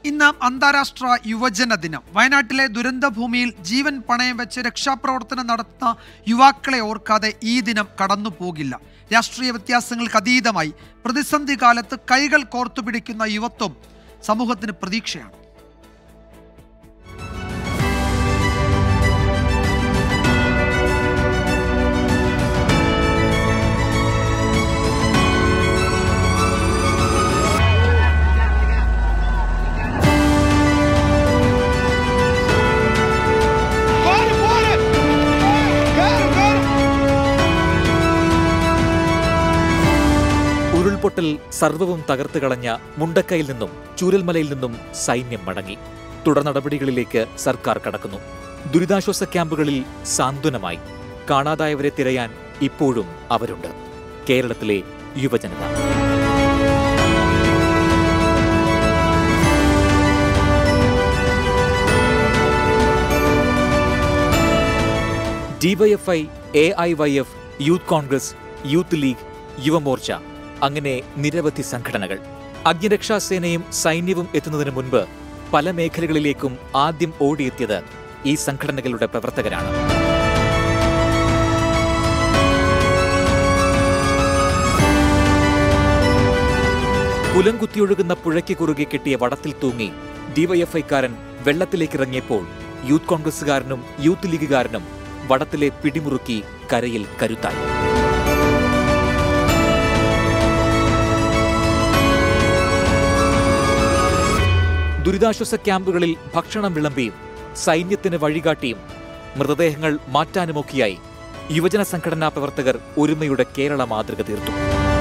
ഇന്ന് അന്താരാഷ്ട്ര യുവജന ദിനം വയനാട്ടിലെ ദുരന്തഭൂമിയിൽ ജീവൻ പണയം വെച്ച് രക്ഷാപ്രവർത്തനം നടത്തുന്ന യുവാക്കളെ ഓർക്കാതെ ഈ ദിനം കടന്നു പോകില്ല രാഷ്ട്രീയ വ്യത്യാസങ്ങൾക്ക് അതീതമായി പ്രതിസന്ധി കാലത്ത് കൈകൾ കോർത്തുപിടിക്കുന്ന യുവത്വം സമൂഹത്തിന് പ്രതീക്ഷയാണ് ഉരുൾപൊട്ടൽ സർവവും തകർത്ത് കളഞ്ഞ മുണ്ടക്കയിൽ നിന്നും ചൂരൽമലയിൽ നിന്നും സൈന്യം മടങ്ങി തുടർ നടപടികളിലേക്ക് സർക്കാർ കടക്കുന്നു ദുരിതാശ്വാസ ക്യാമ്പുകളിൽ സാന്ത്വനമായി കാണാതായവരെ തിരയാൻ ഇപ്പോഴും അവരുണ്ട് കേരളത്തിലെ യുവജനത DYFI A I Y F youth Congress youth league Yuvamorcha അങ്ങനെ നിരവധി സംഘടനകൾ അഗ്നിരക്ഷാസേനയും സൈന്യവും എത്തുന്നതിന് മുൻപ് പല മേഖലകളിലേക്കും ആദ്യം ഓടിയെത്തിയത് ഈ സംഘടനകളുടെ പ്രവർത്തകരാണ് കുലം കുത്തിയൊഴുകുന്ന പുഴയ്ക്ക് കുറുകെ കെട്ടിയ വടത്തിൽ തൂങ്ങി ഡിവൈഎഫ്ഐക്കാരൻ വെള്ളത്തിലേക്കിറങ്ങിയപ്പോൾ യൂത്ത് കോൺഗ്രസുകാരനും യൂത്ത് ലീഗുകാരനും വടത്തിലെ പിടിമുറുക്കി കരയിൽ കരുത്തായി ദുരിതാശ്വാസ ക്യാമ്പുകളിൽ ഭക്ഷണം വിളമ്പിയും സൈന്യത്തിന് വഴികാട്ടിയും മൃതദേഹങ്ങൾ മാറ്റാനുമൊക്കെയായി യുവജന സംഘടനാ പ്രവർത്തകർ ഒരുമയുടെ കേരള മാതൃക തീർത്തു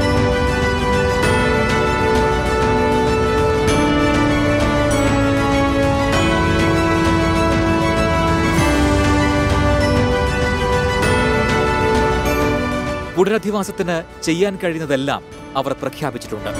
പുനരധിവാസത്തിന് ചെയ്യാൻ കഴിയുന്നതെല്ലാം അവർ പ്രഖ്യാപിച്ചിട്ടുണ്ട്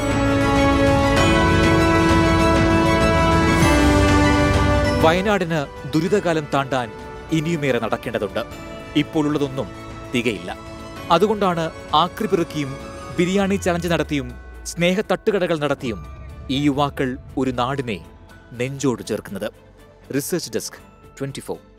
വയനാടിന് ദുരിതകാലം താണ്ടാൻ ഇനിയുമേറെ നടക്കേണ്ടതുണ്ട് ഇപ്പോഴുള്ളതൊന്നും തികയില്ല അതുകൊണ്ടാണ് ആക്രി പെറുക്കിയും ബിരിയാണി ചലഞ്ച് നടത്തിയും സ്നേഹത്തട്ടുകടകൾ നടത്തിയും ഈ യുവാക്കൾ ഒരു നാടിനെ നെഞ്ചോട് ചേർക്കുന്നത് റിസർച്ച് ഡെസ്ക് ട്വന്റി